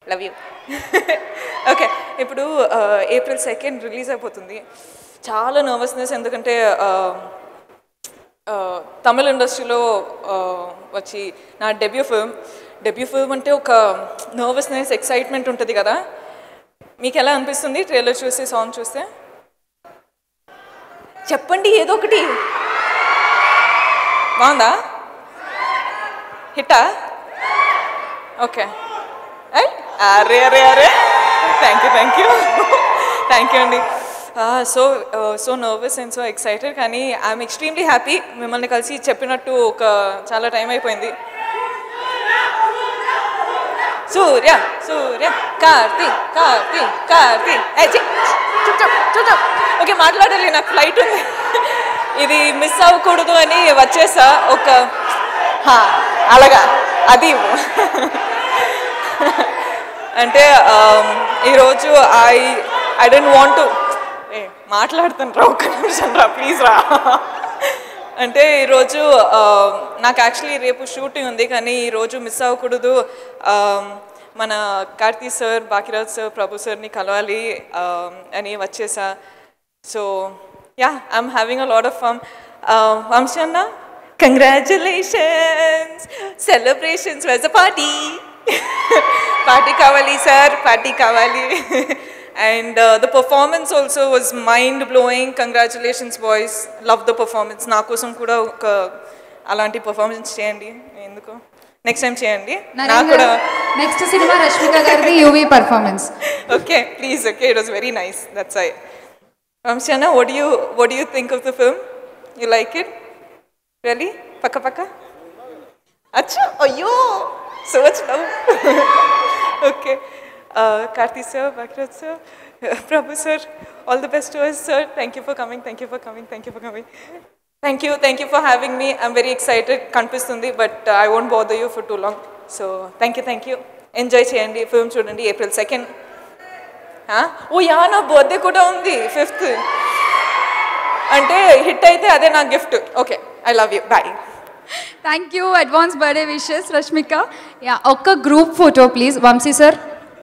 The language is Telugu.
లవ్ యూ ఓకే ఇప్పుడు ఏప్రిల్ సెకండ్ రిలీజ్ అయిపోతుంది చాలా నర్వస్నెస్ ఎందుకంటే ఆ, ఆ, తమిళ ఇండస్ట్రీలో ఆ, వచ్చి నా డెబ్యూ ఫిల్మ్ డెబ్యూ ఫిల్మ్ అంటే ఒక నర్వస్నెస్ ఎక్సైట్మెంట్ ఉంటుంది కదా మీకు ఎలా అనిపిస్తుంది ట్రైలర్ చూసి సాంగ్ చూస్తే చెప్పండి ఏదో ఒకటి బాగుందా హిట్టా ఓకే అరే అరే అరే thank you thank you thank you అండి so so nervous and so excited కానీ ఐఎమ్ ఎక్స్ట్రీమ్లీ హ్యాపీ మిమ్మల్ని కలిసి చెప్పినట్టు ఒక చాలా టైం అయిపోయింది సూర్య సూర్య కార్తీ కార్తీ కార్తీ చూచప్ ఓకే మాట్లాడాలి నాకు ఫ్లైట్ ఉంది ఇది మిస్ అవ్వకూడదు అని వచ్చేసా ఒక హా, అలాగా అది ఇవ్వు. అంటే ఆమ్, ఈరోజు I I don't want to a మాట్లాడుతాను రా ఒక్క నిమిషం రా ప్లీజ్ రా అంటే ఈరోజు ఆ, నాకు యాక్చువల్లీ రేపు షూటింగ్ ఉంది కానీ ఈరోజు మిస్ అవ్వకూడదు ఆ, మన కార్తీ సార్ బాకిరాజ్ సార్ ప్రభు సార్ని కలవాలి ఆ, అని వచ్చేసా so yeah I'm having a lot of fun Vamsi అన్న కంగ్రాచులేషన్స్ సెలబ్రేషన్స్ వెజ్ అ పార్టీ పార్టీ కావాలి సార్ పార్టీ కావాలి and the performance also was mind blowing congratulations boys love the performance నా కోసం కూడా ఒక అలాంటి పర్ఫార్మెన్స్ చేయండి ఎందుకు నెక్స్ట్ టైం చేయండి నాకు కూడా నెక్స్ట్ సినిమా రష్మిక గారిది UV performance okay please okay it was very nice that's why Ramshana what do you what do you think of the film you like it really paka paka acha ayyo so much love okay uh, Karthi sir Bakraj sir Prabhu sir all the best to us sir thank you for coming thank you for coming thank you for coming thank you thank you for having me I'm very excited కనిపిస్తుంది but I won't bother you for too long so thank you thank you enjoy చేయండి ఫిల్మ్ చూడండి ఏప్రిల్ సెకండ్ ఓ యా నా బర్త్డే కూడా ఉంది ఫిఫ్త్ అంటే హిట్ అయితే అదే నా gift okay I love you bye thank you advance birthday wishes Rashmika yeah ఒక్క group photo please Vamsi sir